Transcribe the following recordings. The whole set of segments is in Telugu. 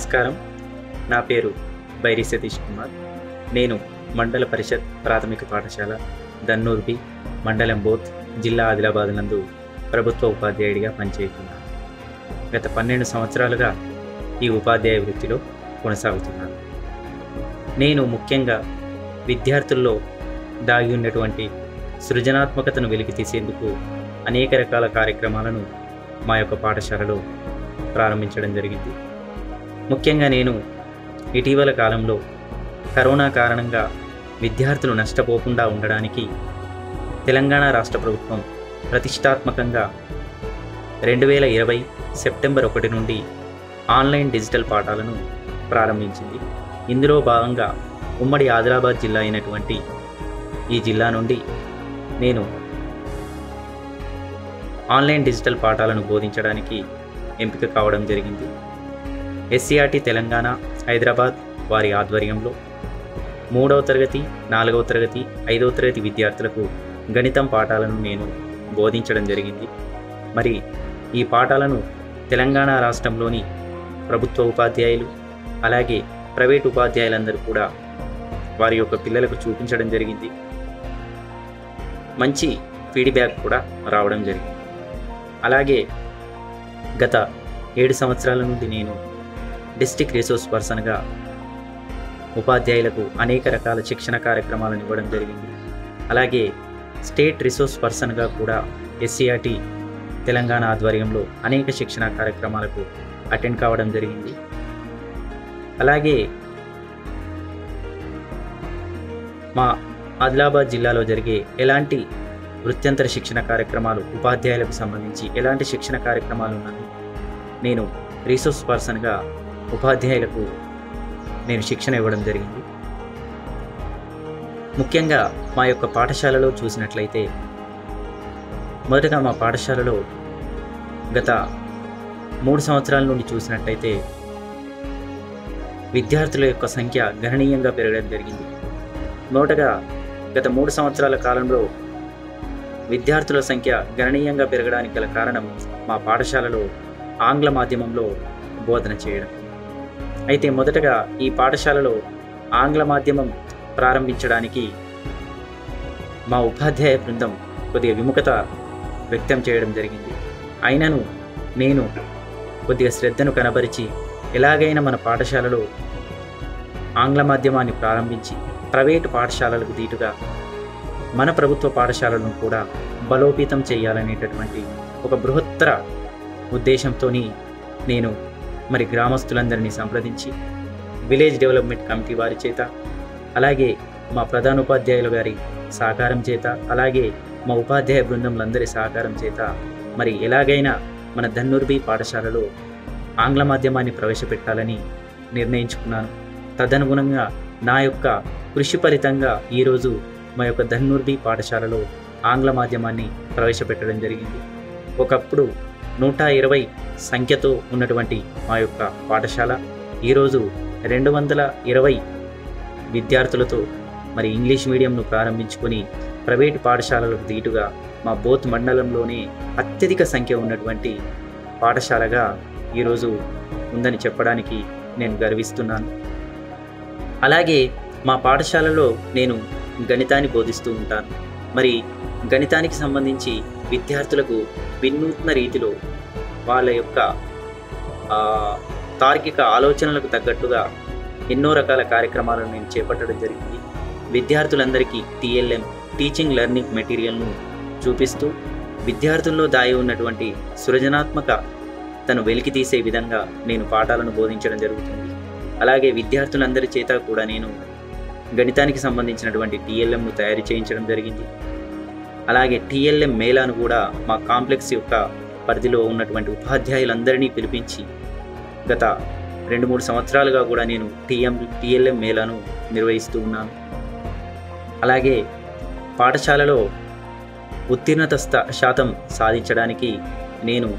నమస్కారం నా పేరు బైరి సతీష్ కుమార్ నేను మండల పరిషత్ ప్రాథమిక పాఠశాల దన్నూర్బి మండలం బోత్ జిల్లా ఆదిలాబాద్ నందు ప్రభుత్వ ఉపాధ్యాయుడిగా పనిచేస్తున్నాను గత పన్నెండు సంవత్సరాలుగా ఈ ఉపాధ్యాయ వృత్తిలో కొనసాగుతున్నాను నేను ముఖ్యంగా విద్యార్థుల్లో దాగి ఉన్నటువంటి సృజనాత్మకతను వెలికి తీసేందుకు అనేక రకాల కార్యక్రమాలను మా యొక్క పాఠశాలలో ప్రారంభించడం జరిగింది ముఖ్యంగా నేను ఇటీవల కాలంలో కరోనా కారణంగా విద్యార్థులు నష్టపోకుండా ఉండడానికి తెలంగాణ రాష్ట్ర ప్రభుత్వం ప్రతిష్టాత్మకంగా రెండు వేల ఇరవై సెప్టెంబర్ ఒకటి నుండి ఆన్లైన్ డిజిటల్ పాఠాలను ప్రారంభించింది ఇందులో భాగంగా ఉమ్మడి ఆదిలాబాద్ జిల్లా అయినటువంటి ఈ జిల్లా నుండి నేను ఆన్లైన్ డిజిటల్ పాఠాలను బోధించడానికి ఎంపిక కావడం జరిగింది ఎస్సీఆర్టీ తెలంగాణ హైదరాబాద్ వారి ఆధ్వర్యంలో మూడవ తరగతి నాలుగవ తరగతి ఐదవ తరగతి విద్యార్థులకు గణితం పాఠాలను నేను బోధించడం జరిగింది మరి ఈ పాఠాలను తెలంగాణ రాష్ట్రంలోని ప్రభుత్వ ఉపాధ్యాయులు అలాగే ప్రైవేట్ ఉపాధ్యాయులందరూ కూడా వారి యొక్క పిల్లలకు చూపించడం జరిగింది మంచి ఫీడ్బ్యాక్ కూడా రావడం జరిగింది అలాగే గత ఏడు సంవత్సరాల నుండి నేను డిస్టిక్ రిసోర్స్ పర్సన్గా ఉపాధ్యాయులకు అనేక రకాల శిక్షణ కార్యక్రమాలను ఇవ్వడం జరిగింది అలాగే స్టేట్ రిసోర్స్ పర్సన్గా కూడా ఎస్సీఆర్టీ తెలంగాణ ఆధ్వర్యంలో అనేక శిక్షణ కార్యక్రమాలకు అటెండ్ కావడం జరిగింది అలాగే మా ఆదిలాబాద్ జిల్లాలో జరిగే ఎలాంటి వృత్యంతర శిక్షణ కార్యక్రమాలు ఉపాధ్యాయులకు సంబంధించి ఎలాంటి శిక్షణ కార్యక్రమాలు ఉన్నాయి నేను రిసోర్స్ పర్సన్గా ఉపాధ్యాయులకు నేను శిక్షణ ఇవ్వడం జరిగింది ముఖ్యంగా మా యొక్క పాఠశాలలో చూసినట్లయితే మొదటగా మా పాఠశాలలో గత మూడు సంవత్సరాల నుండి చూసినట్లయితే విద్యార్థుల యొక్క సంఖ్య గణనీయంగా పెరగడం జరిగింది మొదటగా గత మూడు సంవత్సరాల కాలంలో విద్యార్థుల సంఖ్య గణనీయంగా పెరగడానికి గల కారణం మా పాఠశాలలో ఆంగ్ల మాధ్యమంలో బోధన చేయడం అయితే మొదటగా ఈ పాఠశాలలో ఆంగ్ల మాధ్యమం ప్రారంభించడానికి మా ఉపాధ్యాయ బృందం కొద్దిగా విముఖత వ్యక్తం చేయడం జరిగింది అయినను నేను కొద్దిగా శ్రద్ధను కనబరిచి ఎలాగైనా మన పాఠశాలలో ఆంగ్ల మాధ్యమాన్ని ప్రారంభించి ప్రైవేటు పాఠశాలలకు దీటుగా మన ప్రభుత్వ పాఠశాలను కూడా బలోపేతం చేయాలనేటటువంటి ఒక బృహత్తర ఉద్దేశంతో నేను మరి గ్రామస్తులందరినీ సంప్రదించి విలేజ్ డెవలప్మెంట్ కమిటీ వారి చేత అలాగే మా ప్రధానోపాధ్యాయుల గారి సహకారం చేత అలాగే మా ఉపాధ్యాయ బృందములందరి సహకారం చేత మరి ఎలాగైనా మన ధన్నూర్బి పాఠశాలలో ఆంగ్ల మాధ్యమాన్ని ప్రవేశపెట్టాలని నిర్ణయించుకున్నాను తదనుగుణంగా నా యొక్క కృషి ఫలితంగా ఈరోజు మా యొక్క ధన్నూర్బి పాఠశాలలో ఆంగ్ల మాధ్యమాన్ని ప్రవేశపెట్టడం జరిగింది ఒకప్పుడు నూట ఇరవై సంఖ్యతో ఉన్నటువంటి మా యొక్క పాఠశాల ఈరోజు రెండు వందల ఇరవై విద్యార్థులతో మరి ఇంగ్లీష్ మీడియంను ప్రారంభించుకొని ప్రైవేటు పాఠశాలలకు దీటుగా మా బోత్ మండలంలోనే అత్యధిక సంఖ్య ఉన్నటువంటి పాఠశాలగా ఈరోజు ఉందని చెప్పడానికి నేను గర్విస్తున్నాను అలాగే మా పాఠశాలలో నేను గణితాన్ని బోధిస్తూ ఉంటాను మరి గణితానికి సంబంధించి విద్యార్థులకు వినూత్న రీతిలో వాళ్ళ యొక్క ఆ, తార్కిక ఆలోచనలకు తగ్గట్టుగా ఎన్నో రకాల కార్యక్రమాలను నేను చేపట్టడం జరిగింది విద్యార్థులందరికీ టీఎల్ఎం టీచింగ్ లెర్నింగ్ మెటీరియల్ను చూపిస్తూ విద్యార్థుల్లో దాగి ఉన్నటువంటి సృజనాత్మక తను వెలికి తీసే విధంగా నేను పాఠాలను బోధించడం జరుగుతుంది అలాగే విద్యార్థులందరి చేత కూడా నేను గణితానికి సంబంధించినటువంటి టీఎల్ఎంను తయారు చేయించడం జరిగింది అలాగే టీఎల్ఎం మేళాను కూడా మా కాంప్లెక్స్ యొక్క పరిధిలో ఉన్నటువంటి ఉపాధ్యాయులందరినీ పిలిపించి గత రెండు మూడు సంవత్సరాలుగా కూడా నేను టీఎం టీఎల్ఎం మేళాను నిర్వహిస్తూ ఉన్నాను అలాగే పాఠశాలలో ఉత్తీర్ణత స్థా శాతం సాధించడానికి నేను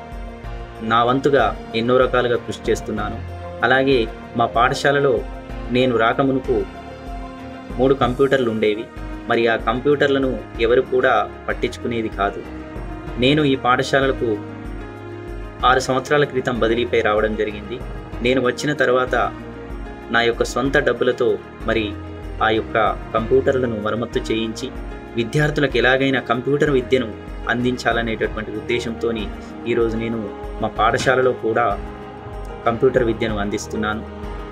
నా వంతుగా ఎన్నో రకాలుగా కృషి చేస్తున్నాను అలాగే మా పాఠశాలలో నేను రాకమునుపు మూడు కంప్యూటర్లు ఉండేవి మరి ఆ కంప్యూటర్లను ఎవరు కూడా పట్టించుకునేది కాదు నేను ఈ పాఠశాలలకు ఆరు సంవత్సరాల క్రితం బదిలీపై రావడం జరిగింది నేను వచ్చిన తర్వాత నా యొక్క సొంత డబ్బులతో మరి ఆ యొక్క కంప్యూటర్లను మరమ్మత్తు చేయించి విద్యార్థులకు ఎలాగైనా కంప్యూటర్ విద్యను అందించాలనేటటువంటి ఉద్దేశంతో ఈరోజు నేను మా పాఠశాలలో కూడా కంప్యూటర్ విద్యను అందిస్తున్నాను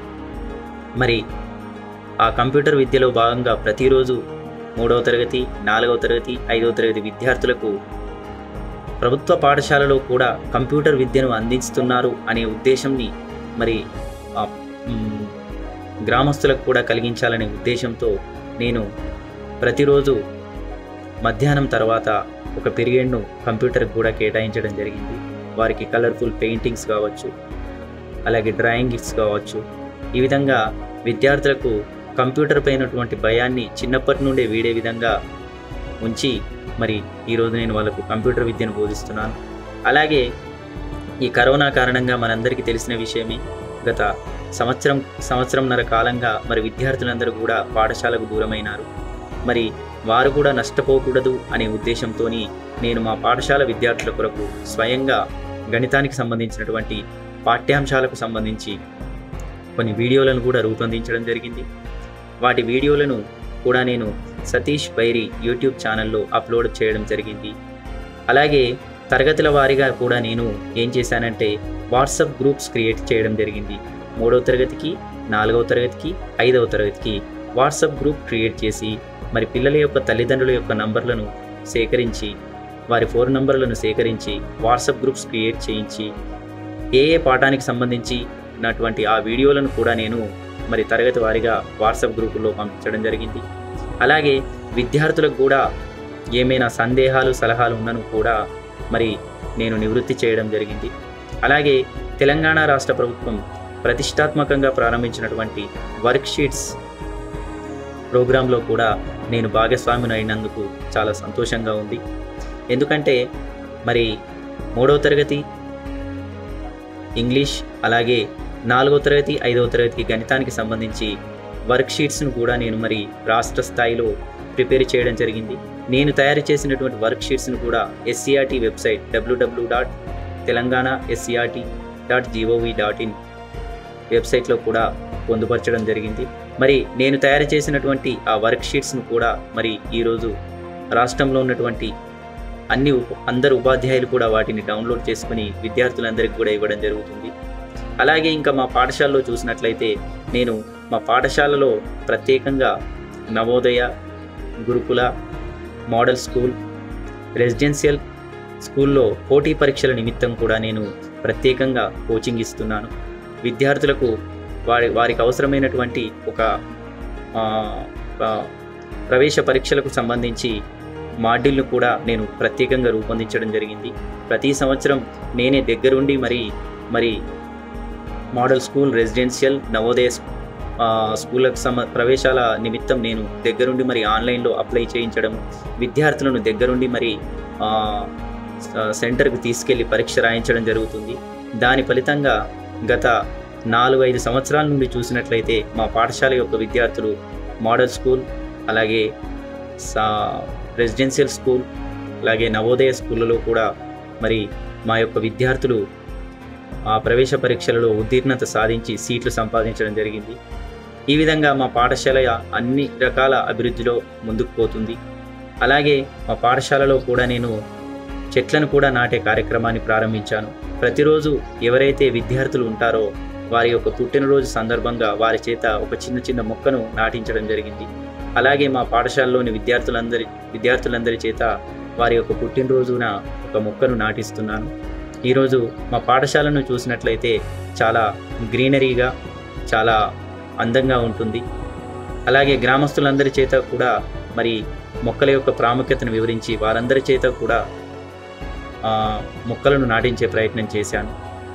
మరి ఆ కంప్యూటర్ విద్యలో భాగంగా ప్రతిరోజు మూడవ తరగతి నాలుగవ తరగతి ఐదవ తరగతి విద్యార్థులకు ప్రభుత్వ పాఠశాలలో కూడా కంప్యూటర్ విద్యను అందిస్తున్నారు అనే ఉద్దేశంని మరి ఆ, మ్, గ్రామస్తులకు కూడా కలిగించాలనే ఉద్దేశంతో నేను ప్రతిరోజు మధ్యాహ్నం తర్వాత ఒక పీరియడ్ను కంప్యూటర్కి కూడా కేటాయించడం జరిగింది వారికి కలర్ఫుల్ పెయింటింగ్స్ కావచ్చు అలాగే డ్రాయింగ్స్ కావచ్చు ఈ విధంగా విద్యార్థులకు కంప్యూటర్ పైనటువంటి భయాన్ని చిన్నప్పటి నుండే వీడే విధంగా ఉంచి మరి ఈరోజు నేను వాళ్ళకు కంప్యూటర్ విద్యను బోధిస్తున్నాను అలాగే ఈ కరోనా కారణంగా మనందరికీ తెలిసిన విషయమే గత సంవత్సరం సంవత్సరంన్నర కాలంగా మరి విద్యార్థులందరూ కూడా పాఠశాలకు దూరమైనారు మరి వారు కూడా నష్టపోకూడదు అనే ఉద్దేశంతో నేను మా పాఠశాల విద్యార్థుల కొరకు స్వయంగా గణితానికి సంబంధించినటువంటి పాఠ్యాంశాలకు సంబంధించి కొన్ని వీడియోలను కూడా రూపొందించడం జరిగింది వాటి వీడియోలను కూడా నేను సతీష్ బైరి యూట్యూబ్ ఛానల్లో అప్లోడ్ చేయడం జరిగింది అలాగే తరగతుల వారీగా కూడా నేను ఏం చేశానంటే వాట్సాప్ గ్రూప్స్ క్రియేట్ చేయడం జరిగింది మూడవ తరగతికి నాలుగవ తరగతికి ఐదవ తరగతికి వాట్సాప్ గ్రూప్ క్రియేట్ చేసి మరి పిల్లల యొక్క తల్లిదండ్రుల యొక్క నంబర్లను సేకరించి వారి ఫోన్ నంబర్లను సేకరించి వాట్సాప్ గ్రూప్స్ క్రియేట్ చేయించి ఏ ఏ పాఠానికి సంబంధించినటువంటి ఆ వీడియోలను కూడా నేను మరి తరగతి వారీగా వాట్సాప్ గ్రూపుల్లో పంపించడం జరిగింది అలాగే విద్యార్థులకు కూడా ఏమైనా సందేహాలు సలహాలు ఉన్నను కూడా మరి నేను నివృత్తి చేయడం జరిగింది అలాగే తెలంగాణ రాష్ట్ర ప్రభుత్వం ప్రతిష్టాత్మకంగా ప్రారంభించినటువంటి వర్క్ షీట్స్ ప్రోగ్రాంలో కూడా నేను భాగస్వామిని అయినందుకు చాలా సంతోషంగా ఉంది ఎందుకంటే మరి మూడవ తరగతి ఇంగ్లీష్ అలాగే నాలుగో తరగతి ఐదవ తరగతి గణితానికి సంబంధించి వర్క్ షీట్స్ను కూడా నేను మరి రాష్ట్ర స్థాయిలో ప్రిపేర్ చేయడం జరిగింది నేను తయారు చేసినటువంటి వర్క్ షీట్స్ను కూడా ఎస్సీఆర్టీ వెబ్సైట్ డబ్ల్యూడబ్ల్యూ dot Telangana SCERT dot gov dot in వెబ్సైట్లో కూడా పొందుపరచడం జరిగింది మరి నేను తయారు చేసినటువంటి ఆ వర్క్ షీట్స్ను కూడా మరి ఈరోజు రాష్ట్రంలో ఉన్నటువంటి అన్ని ఉప అందరు ఉపాధ్యాయులు కూడా వాటిని డౌన్లోడ్ చేసుకుని విద్యార్థులందరికీ కూడా ఇవ్వడం జరుగుతుంది అలాగే ఇంకా మా పాఠశాలలో చూసినట్లయితే నేను మా పాఠశాలలో ప్రత్యేకంగా నవోదయ గురుకుల మోడల్ స్కూల్ రెసిడెన్షియల్ స్కూల్లో పోటీ పరీక్షల నిమిత్తం కూడా నేను ప్రత్యేకంగా కోచింగ్ ఇస్తున్నాను విద్యార్థులకు వారి వారికి అవసరమైనటువంటి ఒక ఆ, ఆ, ప్రవేశ పరీక్షలకు సంబంధించి మాడ్యూల్ను కూడా నేను ప్రత్యేకంగా రూపొందించడం జరిగింది ప్రతి సంవత్సరం నేనే దగ్గరుండి మరి మరి మోడల్ స్కూల్ రెసిడెన్షియల్ నవోదయ స్- ఆ, స్కూళ్ళకు సమ ప్రవేశాల నిమిత్తం నేను దగ్గరుండి మరి ఆన్లైన్లో అప్లై చేయించడం విద్యార్థులను దగ్గరుండి మరి ఆ, స- సెంటర్కి తీసుకెళ్లి పరీక్ష రాయించడం జరుగుతుంది దాని ఫలితంగా గత నాలుగు ఐదు సంవత్సరాల నుండి చూసినట్లయితే మా పాఠశాల యొక్క విద్యార్థులు మోడల్ స్కూల్ అలాగే సా రెసిడెన్షియల్ స్కూల్ అలాగే నవోదయ స్కూళ్ళలో కూడా మరి మా యొక్క విద్యార్థులు ఆ ప్రవేశ పరీక్షలలో ఉత్తీర్ణత సాధించి సీట్లు సంపాదించడం జరిగింది ఈ విధంగా మా పాఠశాల అన్ని రకాల అభివృద్ధిలో ముందుకు పోతుంది అలాగే మా పాఠశాలలో కూడా నేను చెట్లను కూడా నాటే కార్యక్రమాన్ని ప్రారంభించాను ప్రతిరోజు ఎవరైతే విద్యార్థులు ఉంటారో వారి యొక్క పుట్టినరోజు సందర్భంగా వారి చేత ఒక చిన్న చిన్న మొక్కను నాటించడం జరిగింది అలాగే మా పాఠశాలలోని విద్యార్థులందరి విద్యార్థులందరి చేత వారి యొక్క పుట్టినరోజున ఒక మొక్కను నాటిస్తున్నాను ఈరోజు మా పాఠశాలను చూసినట్లయితే చాలా గ్రీనరీగా చాలా అందంగా ఉంటుంది అలాగే గ్రామస్తులందరి చేత కూడా మరి మొక్కల యొక్క ప్రాముఖ్యతను వివరించి వారందరి చేత కూడా ఆ, మొక్కలను నాటించే ప్రయత్నం చేశాను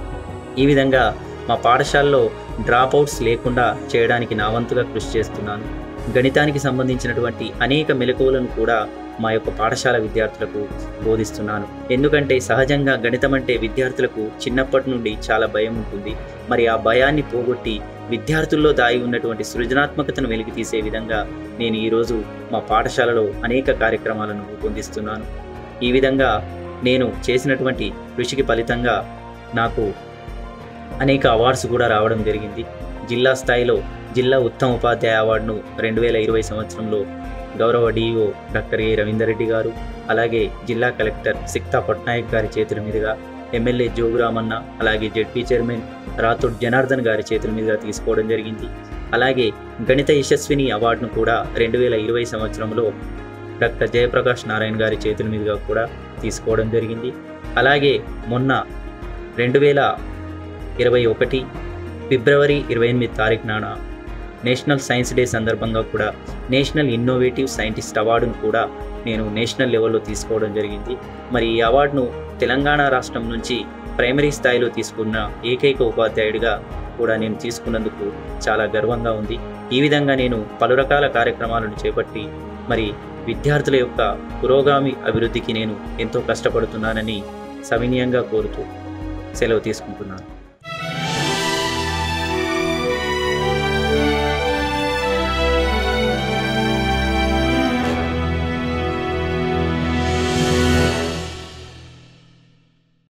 ఈ విధంగా మా పాఠశాలలో డ్రాప్ అవుట్స్ లేకుండా చేయడానికి నా వంతుగా కృషి చేస్తున్నాను గణితానికి సంబంధించినటువంటి అనేక మెలకువలను కూడా మా యొక్క పాఠశాల విద్యార్థులకు బోధిస్తున్నాను ఎందుకంటే సహజంగా గణితం అంటే విద్యార్థులకు చిన్నప్పటి నుండి చాలా భయం ఉంటుంది మరి ఆ భయాన్ని పోగొట్టి విద్యార్థుల్లో దాగి ఉన్నటువంటి సృజనాత్మకతను వెలికి తీసే విధంగా నేను ఈరోజు మా పాఠశాలలో అనేక కార్యక్రమాలను రూపొందిస్తున్నాను ఈ విధంగా నేను చేసినటువంటి కృషికి ఫలితంగా నాకు అనేక అవార్డ్స్ కూడా రావడం జరిగింది జిల్లా స్థాయిలో జిల్లా ఉత్తమ ఉపాధ్యాయ అవార్డును రెండు వేల ఇరవై సంవత్సరంలో గౌరవ DEO doctor A Ravinder Reddy garu అలాగే జిల్లా కలెక్టర్ సిక్తా పట్నాయక్ గారి చేతుల మీదుగా ఎమ్మెల్యే జోగురామన్న అలాగే జెడ్పీ చైర్మన్ రాథోడ్ జనార్దన్ గారి చేతుల మీదుగా తీసుకోవడం జరిగింది అలాగే గణిత యశస్విని అవార్డును కూడా రెండు వేల ఇరవై సంవత్సరంలో డాక్టర్ జయప్రకాష్ నారాయణ గారి చేతుల మీదుగా కూడా తీసుకోవడం జరిగింది అలాగే మొన్న రెండు వేల ఇరవై ఒకటి ఫిబ్రవరి ఇరవై ఎనిమిది తారీఖు నాడు నేషనల్ సైన్స్ డే సందర్భంగా కూడా నేషనల్ ఇన్నోవేటివ్ సైంటిస్ట్ అవార్డును కూడా నేను నేషనల్ లెవెల్లో తీసుకోవడం జరిగింది మరి ఈ అవార్డును తెలంగాణ రాష్ట్రం నుంచి ప్రైమరీ స్థాయిలో తీసుకున్న ఏకైక ఉపాధ్యాయుడిగా కూడా నేను తీసుకున్నందుకు చాలా గర్వంగా ఉంది ఈ విధంగా నేను పలు రకాల కార్యక్రమాలను చేపట్టి మరి విద్యార్థుల యొక్క పురోగామి అభివృద్ధికి నేను ఎంతో కష్టపడుతున్నానని సవినీయంగా కోరుతూ సెలవు తీసుకుంటున్నాను